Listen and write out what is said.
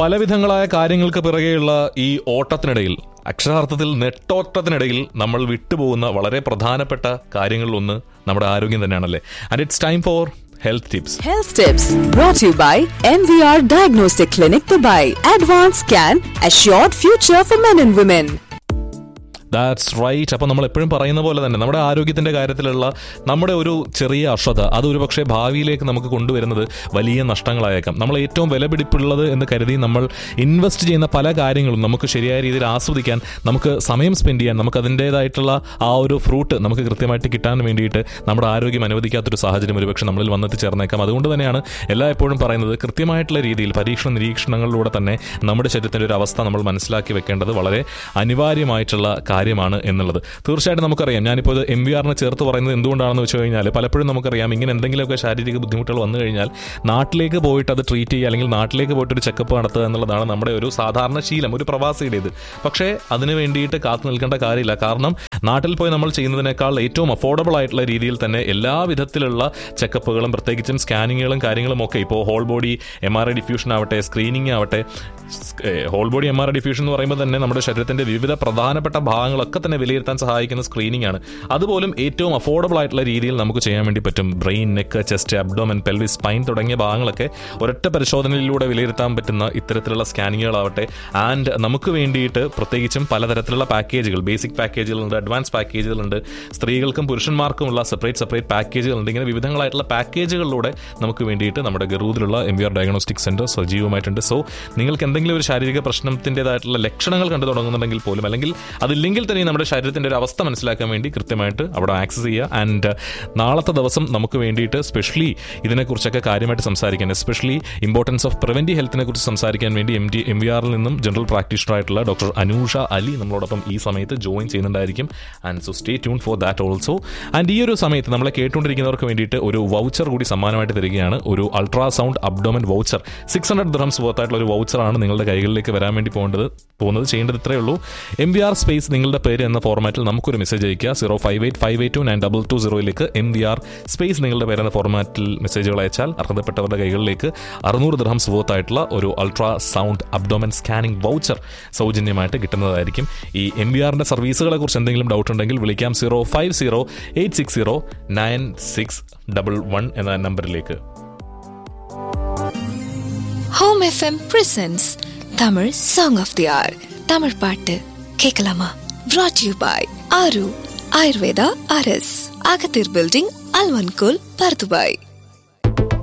പലവിധങ്ങളായ കാര്യങ്ങൾക്ക് പിറകെയുള്ള ഈ ഓട്ടത്തിനിടയിൽ അക്ഷരാർത്ഥത്തിൽ നെട്ടോട്ടത്തിനിടയിൽ നമ്മൾ വിട്ടുപോകുന്ന വളരെ പ്രധാനപ്പെട്ട കാര്യങ്ങളിലൊന്ന് നമ്മുടെ ആരോഗ്യം തന്നെയാണല്ലേ and it's time for health tips Health tips brought to you by MVR Diagnostic Clinic Dubai. Advanced Scan, Assured Future for Men and Women. That's right അപ്പോൾ നമ്മൾ എപ്പോഴും പറയുന്ന പോലെ തന്നെ നമ്മുടെ ആരോഗ്യത്തിൻ്റെ കാര്യത്തിലുള്ള നമ്മുടെ ഒരു ചെറിയ അശ്രദ്ധ അത് ഒരു പക്ഷേ ഭാവിയിലേക്ക് നമുക്ക് കൊണ്ടുവരുന്നത് വലിയ നഷ്ടങ്ങളായേക്കാം നമ്മൾ ഏറ്റവും വിലപിടിപ്പുള്ളത് എന്ന് കരുതി നമ്മൾ ഇൻവെസ്റ്റ് ചെയ്യുന്ന പല കാര്യങ്ങളും നമുക്ക് ശരിയായ രീതിയിൽ ആസ്വദിക്കാൻ നമുക്ക് സമയം സ്പെൻഡ് ചെയ്യാൻ നമുക്ക് അതിൻ്റേതായിട്ടുള്ള ആ ഒരു ഫ്രൂട്ട് നമുക്ക് കൃത്യമായിട്ട് കിട്ടാൻ വേണ്ടിയിട്ട് നമ്മുടെ ആരോഗ്യം അനുവദിക്കാത്തൊരു സാഹചര്യം ഒരുപക്ഷെ നമ്മളിൽ വന്നെത്തിച്ചേർന്നേക്കാം അതുകൊണ്ട് തന്നെയാണ് എല്ലാ എപ്പോഴും പറയുന്നത് കൃത്യമായിട്ടുള്ള രീതിയിൽ പരീക്ഷണ നിരീക്ഷണങ്ങളിലൂടെ തന്നെ നമ്മുടെ ശരീരത്തിൻ്റെ ഒരു അവസ്ഥ നമ്മൾ മനസ്സിലാക്കി വെക്കേണ്ടത് വളരെ അനിവാര്യമായിട്ടുള്ള കാര്യമാണ് എന്നുള്ളത് തീർച്ചയായിട്ടും നമുക്കറിയാം ഞാനിപ്പോൾ ഇത് എം വി ആറിനെ ചേർത്ത് പറയുന്നത് എന്തുകൊണ്ടാണെന്ന് വെച്ച് കഴിഞ്ഞാൽ പലപ്പോഴും നമുക്കറിയാം ഇങ്ങനെ എന്തെങ്കിലുമൊക്കെ ശാരീരിക ബുദ്ധിമുട്ടുകൾ വന്നു കഴിഞ്ഞാൽ നാട്ടിലേക്ക് പോയിട്ട് അത് ട്രീറ്റ് ചെയ്യുക അല്ലെങ്കിൽ നാട്ടിലേക്ക് പോയിട്ട് ഒരു ചെക്കപ്പ് നടത്തുക എന്നുള്ളതാണ് നമ്മുടെ ഒരു സാധാരണ ശീലം ഒരു പ്രവാസിയുടേത് പക്ഷേ അതിന് വേണ്ടിയിട്ട് കാത്തു നിൽക്കേണ്ട കാര്യമില്ല കാരണം നാട്ടിൽ പോയി നമ്മൾ ചെയ്യുന്നതിനേക്കാൾ ഏറ്റവും അഫോർഡബിൾ ആയിട്ടുള്ള രീതിയിൽ തന്നെ എല്ലാ വിധത്തിലുള്ള ചെക്കപ്പുകളും പ്രത്യേകിച്ചും സ്കാനിങ്ങുകളും കാര്യങ്ങളും ഒക്കെ ഇപ്പോൾ whole body M R I diffusion ആവട്ടെ സ്ക്രീനിങ് ആവട്ടെ whole body M R I diffusion എന്ന് പറയുമ്പോൾ തന്നെ നമ്മുടെ ശരീരത്തിന്റെ വിവിധ പ്രധാനപ്പെട്ട ഭാഗങ്ങളൊക്കെ തന്നെ വിലയിരുത്താൻ സഹായിക്കുന്ന സ്ക്രീനിങ് ആണ് അതുപോലും ഏറ്റവും അഫോർഡബിൾ ആയിട്ടുള്ള രീതിയിൽ നമുക്ക് ചെയ്യാൻ വേണ്ടി പറ്റും brain neck chest abdomen pelvis spine തുടങ്ങിയ ഭാഗങ്ങളൊക്കെ ഒരൊറ്റ പരിശോധനയിലൂടെ വിലയിരുത്താൻ പറ്റുന്ന ഇത്തരത്തിലുള്ള സ്കാനിങ്ങുകളാവട്ടെ ആൻഡ് നമുക്ക് വേണ്ടിയിട്ട് പ്രത്യേകിച്ചും പലതരത്തിലുള്ള പാക്കേജുകൾ ബേസിക് പാക്കേജുകളുണ്ട് അഡ്വാൻസ് പാക്കേജുകളുണ്ട് സ്ത്രീകൾക്കും പുരുഷന്മാർക്കുമുള്ള സെപ്പറേറ്റ് സെപ്പറേറ്റ് പാക്കേജുകളുണ്ട് ഇങ്ങനെ വിവിധങ്ങളായിട്ടുള്ള പാക്കേജുകളിലൂടെ നമുക്ക് വേണ്ടിയിട്ട് നമ്മുടെ ഗറൂദിലുള്ള M V R diagnostic centre സജീവമായിട്ടുണ്ട് സോ നിങ്ങൾക്ക് എന്തെങ്കിലും ഒരു ശാരീരിക പ്രശ്നത്തിൻ്റെതായിട്ടുള്ള ലക്ഷണങ്ങൾ കണ്ടു തുടങ്ങുന്നുണ്ടെങ്കിൽ പോലും അല്ലെങ്കിൽ അതില്ലെങ്കിൽ തന്നെ നമ്മുടെ ശരീരത്തിൻ്റെ ഒരു അവസ്ഥ മനസ്സിലാക്കാൻ വേണ്ടി കൃത്യമായിട്ട് അവിടെ ആക്സസ് ചെയ്യുക ആൻഡ് നാളത്തെ ദിവസം നമുക്ക് വേണ്ടിയിട്ട് സ്പെഷ്യലി ഇതിനെക്കുറിച്ചൊക്കെ കാര്യമായിട്ട് സംസാരിക്കാൻ എസ്പെഷ്യലി ഇമ്പോർട്ടൻസ് ഓഫ് പ്രിവെൻറ്റീവ് ഹെൽത്തിനെ കുറിച്ച് സംസാരിക്കാൻ വേണ്ടി എം ഡി എം വി ആറിൽ നിന്നും ജനറൽ പ്രാക്ടീഷണർ ആയിട്ടുള്ള ഡോക്ടർ അനൂഷ അലി നമ്മളോടൊപ്പം ഈ സമയത്ത് ജോയിൻ ചെയ്യുന്നുണ്ടായിരിക്കും and so stay tune for that also and ഈ ഒരു സമയത്ത് നമ്മളെ കേട്ടുകൊണ്ടിരിക്കുന്നവർക്ക് വേണ്ടിയിട്ട് ഒരു വൗച്ചർ കൂടി സമ്മാനമായിട്ട് തരികയാണ് ഒരു ultrasound abdomen voucher six hundred dirhams വർത്തായിട്ടുള്ള ഒരു വൗച്ചറാണ് നിങ്ങളുടെ കൈകളിലേക്ക് വരാൻ വേണ്ടി പോകേണ്ടത് പോകുന്നത് ചെയ്യേണ്ടത് ഇത്രയേ ഉള്ളൂ എം വി ആർ സ്പേസ് നിങ്ങളുടെ പേര് എന്ന ഫോർമാറ്റിൽ നമുക്കൊരു മെസ്സേജ് അയക്കുക zero five eight five eight two nine double two സീറോയിലേക്ക് എം വി ആർ സ്പേസ് നിങ്ങളുടെ പേര് എന്ന ഫോർമാറ്റിൽ മെസ്സേജുകൾ അയച്ചാൽ അർഹതപ്പെട്ടവരുടെ കൈകളിലേക്ക് അറുന്നൂറ് ദ്രഹംസ് വർത്ത് ആയിട്ടുള്ള ഒരു ultrasound abdomen scanning voucher സൗജന്യമായിട്ട് കിട്ടുന്നതായിരിക്കും ഈ എം വി ആറിന്റെ സർവീസുകളെ കുറിച്ച് എന്തെങ്കിലും ഡൗട്ട് ഉണ്ടെങ്കിൽ വിളിക്കാം zero five zero eight six zero nine six double one എന്ന നമ്പറിലേക്ക് home FM presents Tamil song of the hour Tamil பாட்டு கேட்கலாமா brought you by Aaru Ayurveda அரஸ் அகத்தீர் பில்டிங் அல்வன்கோல் பர்துபாய்